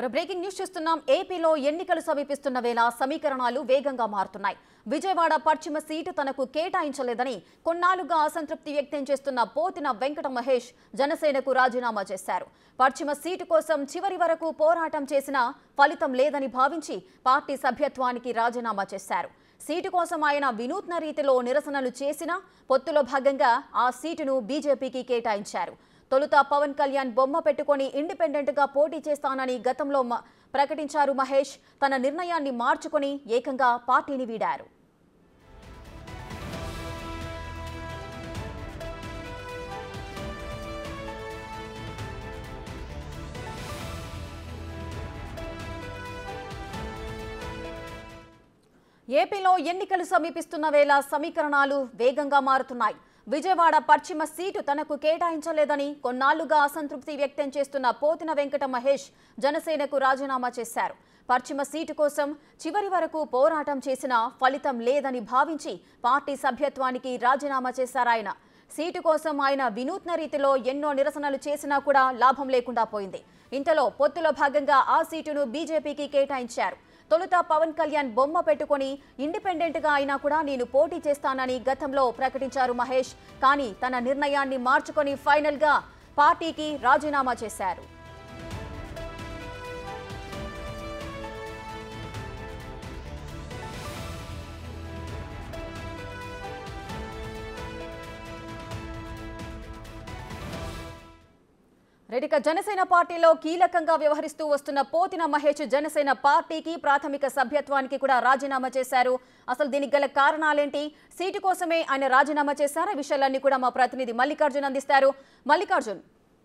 మరో breaking news చూస్తున్నాం ఏపీలో ఎన్నికలు సమీపిస్తున్న వేళ సమీకరణాలు వేగంగా మారుతున్నాయి విజయవాడ పశ్చిమ సీటు తనకు కేటాయించలేదని కొన్నాళ్లుగా అసంతృప్తి వ్యక్తం చేస్తున్న పోతిన వెంకట మహేష్ జనసేనకు రాజీనామా చేశారు పశ్చిమ సీటు కోసం చివరి వరకు పోరాటం చేసినా ఫలితం లేదని భావించి పార్టీ సభ్యత్వానికి రాజీనామా చేశారు సీటు కోసం ఆయన వినూత్న రీతిలో నిరసనలు చేసినా పొత్తులో భాగంగా ఆ సీటును బీజేపీకి కేటాయించారు తొలుత పవన్ కళ్యాణ్ బొమ్మ పెట్టుకొని ఇండిపెండెంట్ గా పోటీ చేస్తానని గతంలో మ- ప్రకటించారు మహేష్ తన నిర్ణయాన్ని మార్చుకొని ఏకంగా పార్టీని వీడారు ఏపీలో ఎన్నికలు సమీపిస్తున్న వేళ సమీకరణాలు వేగంగా మారుతున్నాయి విజయవాడ పశ్చిమ సీటు తనకు కేటాయించలేదని కొన్నాళ్లుగా అసంతృప్తి వ్యక్తం చేస్తున్న పోతిన వెంకట మహేష్ జనసేనకు రాజీనామా చేశారు పశ్చిమ సీటు కోసం చివరి వరకు పోరాటం చేసినా ఫలితం లేదని భావించి పార్టీ సభ్యత్వానికి రాజీనామా చేశారాయన సీటు కోసం ఆయన వినూత్న రీతిలో ఎన్నో నిరసనలు చేసినా కూడా లాభం లేకుండా పోయింది ఇంతలో పొత్తులో భాగంగా ఆ సీటును బీజేపీకి కేటాయించారు తొలుత పవన్ కళ్యాణ్ బొమ్మ పెట్టుకొని ఇండిపెండెంట్ గా అయినా కూడా నేను పోటీ చేస్తానని గతంలో ప్రకటించారు మహేష్ కానీ తన నిర్ణయాన్ని మార్చుకొని ఫైనల్ గా పార్టీకి రాజీనామా చేశారు రెడిక జనసేన పార్టీలో కీలకంగా వ్యవహరిస్తూ వస్తున్న పోతిన మహేష్ జనసేన పార్టీకి ప్రాథమిక సభ్యత్వానికి కూడా రాజీనామా చేశారు అసలు దీనికి గల కారణాలేంటి సీటు కోసమే ఆయన రాజీనామా చేశారు ఈ విషయాలన్నీ కూడా మా ప్రతినిధి మల్లికార్జున్ అందిస్తారు మల్లికార్జున్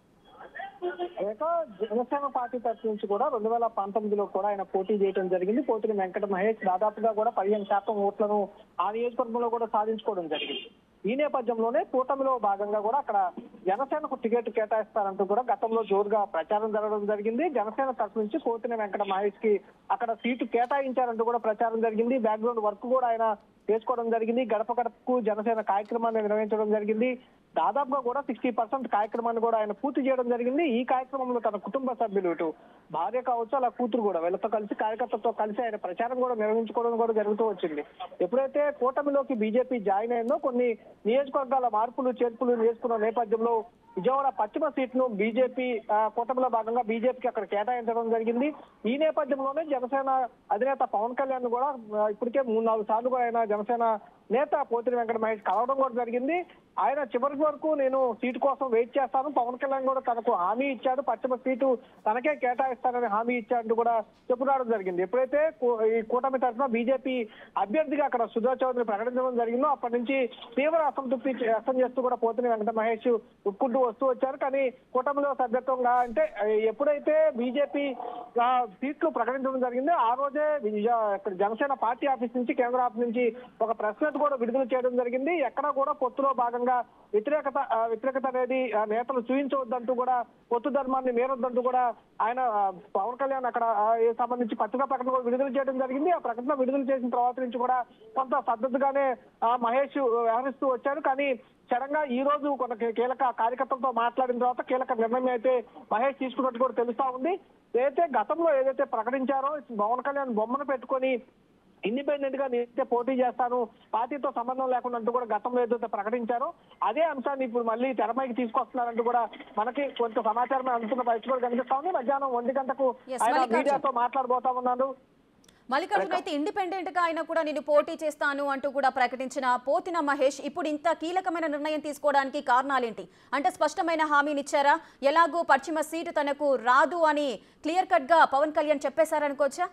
రేఖ జనసేన పార్టీ తరఫు నుంచి కూడా రెండు వేల పంతొమ్మిదిలో కూడా ఆయన పోటీ చేయడం జరిగింది పోటీని వెంకట మహేష్ దాదాపుగా కూడా పదిహేను శాతం ఓట్లను ఆ నియోజకవర్గంలో కూడా సాధించుకోవడం జరిగింది ఈ నేపథ్యంలోనే కూటమిలో భాగంగా కూడా అక్కడ జనసేనకు టికెట్ కేటాయిస్తారంటూ కూడా గతంలో జోరుగా ప్రచారం జరగడం జరిగింది జనసేన తరఫు నుంచి కోతిన వెంకట మహేష్ కి అక్కడ సీటు కేటాయించారంటూ కూడా ప్రచారం జరిగింది బ్యాక్గ్రౌండ్ వర్క్ కూడా ఆయన చేసుకోవడం జరిగింది గడప గడపకు జనసేన కార్యక్రమాన్ని నిర్వహించడం జరిగింది దాదాపుగా కూడా సిక్స్టీ పర్సెంట్ కార్యక్రమాన్ని కూడా ఆయన పూర్తి చేయడం జరిగింది ఈ కార్యక్రమంలో తన కుటుంబ సభ్యులు ఇటు భార్య కావచ్చు అలా కూతురు కూడా వీళ్ళతో కలిసి కార్యకర్తలతో కలిసి ఆయన ప్రచారం కూడా నిర్వహించుకోవడం కూడా జరుగుతూ వచ్చింది ఎప్పుడైతే కూటమిలోకి బీజేపీ జాయిన్ అయిందో కొన్ని నియోజకవర్గాల మార్పులు చేర్పులు చేసుకున్న నేపథ్యంలో విజయవాడ పశ్చిమ సీట్ను బీజేపీ ఆ, కూటమిలో భాగంగా బీజేపీకి అక్కడ కేటాయించడం జరిగింది ఈ నేపథ్యంలోనే జనసేన అధినేత పవన్ కళ్యాణ్ కూడా ఆ, ఇప్పటికే మూడు నాలుగు సార్లు కూడా ఆయన జనసేన నేత పోతిరి వెంకట మహేష్ కలవడం కూడా జరిగింది ఆయన చివరి వరకు నేను సీటు కోసం వెయిట్ చేస్తాను పవన్ కళ్యాణ్ కూడా తనకు హామీ ఇచ్చాడు పశ్చిమ సీటు తనకే కేటాయిస్తానని హామీ ఇచ్చాడంటూ కూడా చెప్పుకోవడం జరిగింది ఎప్పుడైతే కూ- ఈ కూటమి తరఫున బీజేపీ అభ్యర్థిగా అక్కడ సుధా చౌదరి ప్రకటించడం జరిగిందో అప్పటి నుంచి తీవ్ర అసంతృప్తి వ్యక్తం చేస్తూ కూడా పోతిని వెంకట మహేష్ ఉప్పుకుంటూ వస్తూ వచ్చారు కానీ కూటమిలో సభ్యత్వంగా అంటే ఆ, ఎప్పుడైతే బీజేపీ ఆ, సీట్లు ప్రకటించడం జరిగిందో ఆ రోజే విజయ- ఇక్కడ జనసేన పార్టీ ఆఫీస్ నుంచి కేంద్ర ఆఫీస్ నుంచి ఒక ప్రెస్ నోట్ కూడా విడుదల చేయడం జరిగింది ఎక్కడ కూడా పొత్తులో భాగంగా వ్యతిరేకత ఆ, వ్యతిరేకత అనేది ఆ, నేతలు చూపించవద్దంటూ కూడా పొత్తు ధర్మాన్ని మీరొద్దంటూ కూడా ఆయన ఆ, పవన్ కళ్యాణ్ అక్కడ ఆ, ఈ సంబంధించి పత్రికా ప్రకటన కూడా విడుదల చేయడం జరిగింది ఆ ప్రకటన విడుదల చేసిన తర్వాత నుంచి కూడా కొంత పద్ధతిగానే ఆ, మహేష్ వ్యవహరిస్తూ వచ్చారు కానీ సడన్ గా ఈ రోజు కొంత కీ- కీలక కార్యకర్తలతో మాట్లాడిన తర్వాత కీలక నిర్ణయం అయితే మహేష్ తీసుకున్నట్టు కూడా తెలుస్తా ఉంది ఏదైతే గతంలో ఏదైతే ప్రకటించారో పవన్ కళ్యాణ్ బొమ్మను పెట్టుకొని ఇండిపెండెంట్ గా నేనైతే పోటీ చేస్తాను పార్టీతో సంబంధం లేకుండా అంటూ కూడా గతంలో ఏదైతే ప్రకటించారో అదే అంశాన్ని ఇప్పుడు మళ్ళీ తెరపైకి తీసుకొస్తున్నారంటూ కూడా మనకి కొంత సమాచారం అందుతున్న పరిస్థితి కూడా కనిపిస్తా ఉంది మధ్యాహ్నం ఒంటి గంటకు Yes, ఆయన మల్లికార్జున్. మీడియాతో మాట్లాడబోతా ఉన్నాడు మల్లికార్జున్ అయితే ఇండిపెండెంట్ గా ఆయన కూడా నేను పోటీ చేస్తాను అంటూ కూడా ప్రకటించిన పోతిన మహేష్ ఇప్పుడు ఇంత కీలకమైన నిర్ణయం తీసుకోవడానికి కారణాలేంటి అంటే స్పష్టమైన హామీనిచ్చారా ఎలాగో పశ్చిమ సీటు తనకు రాదు అని క్లియర్ కట్ గా పవన్ కళ్యాణ్ చెప్పేశారనుకోవచ్చా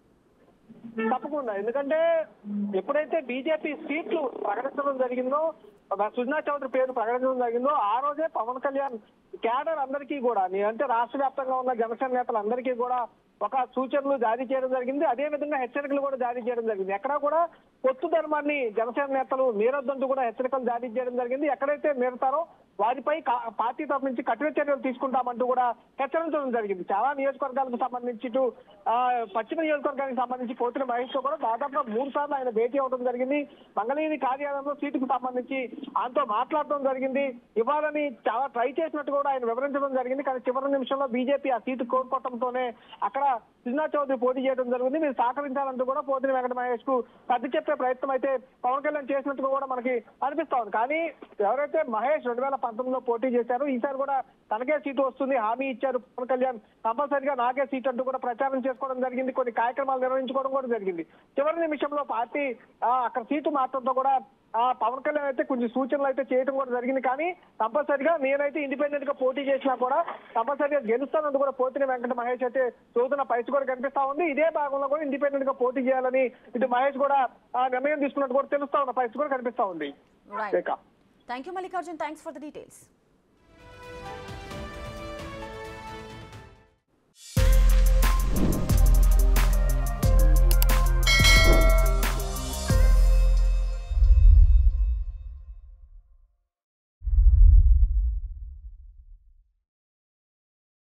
తప్పకుండా ఎందుకంటే ఎప్పుడైతే బీజేపీ సీట్లు ప్రకటించడం జరిగిందో సుజనా చౌదరి పేరు ప్రకటించడం జరిగిందో ఆ రోజే పవన్ కళ్యాణ్ క్యాడర్ అందరికీ కూడా నీ- అంటే రాష్ట్ర వ్యాప్తంగా ఉన్న జనసేన నేతలందరికీ కూడా ఒక సూచనలు జారీ చేయడం జరిగింది అదే విధంగా హెచ్చరికలు కూడా జారీ చేయడం జరిగింది ఎక్కడా కూడా పొత్తు ధర్మాన్ని జనసేన నేతలు మీరొద్దంటూ కూడా హెచ్చరికలు జారీ చేయడం జరిగింది ఎక్కడైతే మీరుతారో వారిపై కా- పార్టీ తరఫు నుంచి కఠిన చర్యలు తీసుకుంటామంటూ కూడా హెచ్చరించడం జరిగింది చాలా నియోజకవర్గాలకు సంబంధించి ఇటు ఆ, పశ్చిమ నియోజకవర్గానికి సంబంధించి పోతున్న మహేష్ తో కూడా దాదాపుగా మూడు సార్లు ఆయన భేటీ అవడం జరిగింది మంగళగిరి కార్యాలయంలో సీటుకు సంబంధించి ఆయనతో మాట్లాడడం జరిగింది ఇవ్వాలని చాలా ట్రై చేసినట్టు కూడా ఆయన వివరించడం జరిగింది కానీ చివరి నిమిషంలో బీజేపీ ఆ సీటు కోరుకోవడంతోనే అక్కడ సిన్నా చౌదరి పోటీ చేయడం జరిగింది మీరు సహకరించాలంటూ కూడా పోతిని వెంకట మహేష్ కు సర్ది చెప్పే ప్రయత్నం అయితే పవన్ కళ్యాణ్ చేసినట్టుగా కూడా మనకి అనిపిస్తా ఉంది కానీ ఎవరైతే మహేష్ రెండు వేల పంతొమ్మిదిలో పోటీ చేశారో ఈసారి కూడా తనకే సీటు వస్తుంది హామీ ఇచ్చారు పవన్ కళ్యాణ్ కంపల్సరిగా నాకే సీట్ అంటూ కూడా ప్రచారం చేసుకోవడం జరిగింది కొన్ని కార్యక్రమాలు నిర్వహించుకోవడం కూడా జరిగింది చివరి నిమిషంలో పార్టీ ఆ, అక్కడ సీటు మార్చడంతో కూడా ఆ పవన్ కళ్యాణ్ అయితే కొంచెం సూచనలు అయితే చేయడం కూడా జరిగింది కానీ కంపల్సరిగా నేనైతే ఇండిపెండెంట్ గా పోటీ చేసినా కూడా కంపల్సరిగా గెలుస్తానంటూ కూడా పోతిన వెంకట మహేష్ అయితే చూస్తున్న పరిస్థితి కూడా కనిపిస్తా ఉంది ఇదే భాగంలో కూడా ఇండిపెండెంట్ గా పోటీ చేయాలని ఇటు మహేష్ కూడా ఆ నిర్ణయం తీసుకున్నట్టు కూడా తెలుస్తా ఉన్న పరిస్థితి కూడా కనిపిస్తా ఉంది right Rekha thank you Mallikarjun thanks for the details